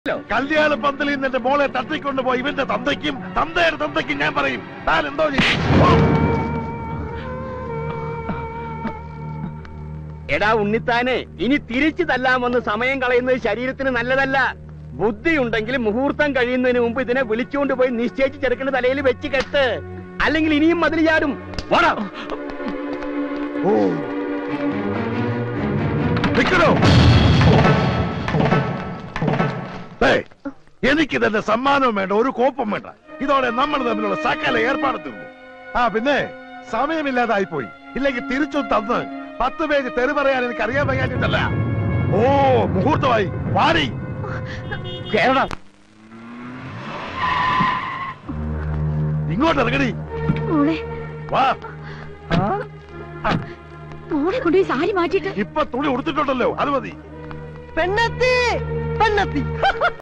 കല്യാണ പന്തലിൽ നിന്ന് എന്റെ മോളെ തട്ടിക്കൊണ്ട് പോയി ഇവന്റെ തന്തയ്ക്കും തന്തയുടെ തന്തയ്ക്കും ഞാൻ പറയും താൻ എന്തോ ചെയ്യും ഓ! എടാ ഉണ്ണിത്താനെ ഇനി തിരിച്ചു തല്ലാമെന്ന് സമയം കളയുന്നത് ശരീരത്തിന് നല്ലതല്ല ബുദ്ധിയുണ്ടെങ്കിൽ മുഹൂർത്തം കഴിയുന്നതിന് മുമ്പ് ഇതിനെ വിളിച്ചുകൊണ്ട് പോയി നിശ്ചയിച്ച് ചെറുക്കന്റെ തലയിൽ വെച്ച് കെട്ട് അല്ലെങ്കിൽ ഇനിയും മതിൽ ചാടും വാടാ ഓ നിക്കണോ ഏയ്, എനിക്കിതെന്റെ സമ്മാനവും വേണ്ട ഒരു കോപ്പും വേണ്ട ഇതോടെ നമ്മൾ തമ്മിലുള്ള സകല ഏർപ്പാട് തീർന്നു ആ പിന്നെ സമയമില്ലാതായി പോയി ഇല്ലെങ്കിൽ തിരിച്ചു തന്ന് പത്ത് പേജ് തെറി പറയാൻ എനിക്ക് അറിയാൻ വയ്യാഞ്ഞിട്ടല്ല ഓ മുഹൂർത്തമായി പാടി കേരള ഇങ്ങോട്ട് ഇറങ്ങടി മോളെ വാ മോളെ കൊണ്ടുപോയി സാരി മാറ്റിയിട്ട് ഇപ്പൊ തുണി ഉടുത്തിട്ടുണ്ടല്ലോ അത് മതി പെണ്ണെത്തി പെണ്ണെത്തി